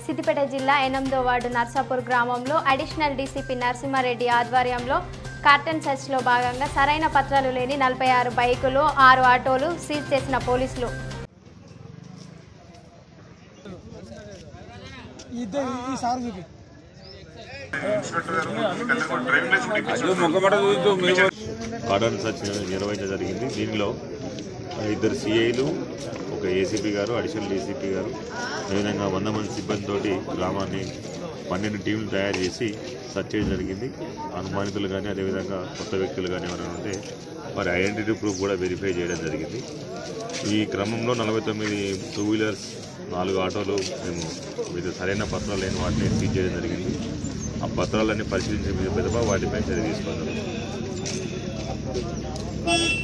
సిద్దిపేట జిల్లా ఎనిమిదో వార్డు నర్సాపూర్ గ్రామంలో అడిషనల్ డీసీపీ నరసింహారెడ్డి ఆధ్వర్యంలో కార్టన్ సెర్చ్లో భాగంగా సరైన పత్రాలు లేని నలభై ఆరు బైకులు ఆరు ఆటోలు సీజ్ చేసిన పోలీసులు ఇద్దరు ఈ సార్ చూపి కార్డన్ సర్చ్ నిర్వహించడం జరిగింది దీనిలో ఇద్దరు సిఐలు ఒక ఏసీపీ గారు అడిషనల్ డీసీపీ గారు అదేవిధంగా వంద మంది సిబ్బందితోటి గ్రామాన్ని పన్నెండు టీంలు తయారు చేసి సర్చ్ చేయడం జరిగింది అనుమానితులు కానీ అదేవిధంగా కొత్త వ్యక్తులు కానీ ఎవరైనా ఉంటే వారి ఐడెంటిటీ ప్రూఫ్ కూడా వెరిఫై చేయడం జరిగింది ఈ క్రమంలో నలభై తొమ్మిది టూ వీలర్స్ నాలుగు ఆటోలు మేము వివిధ సరైన పత్రాలు లేని వాటిని సీజ్ చేయడం జరిగింది ఆ పత్రాలన్నీ పరిశీలించిన మీద వాటిపై చర్య తీసుకోవడం జరుగుతుంది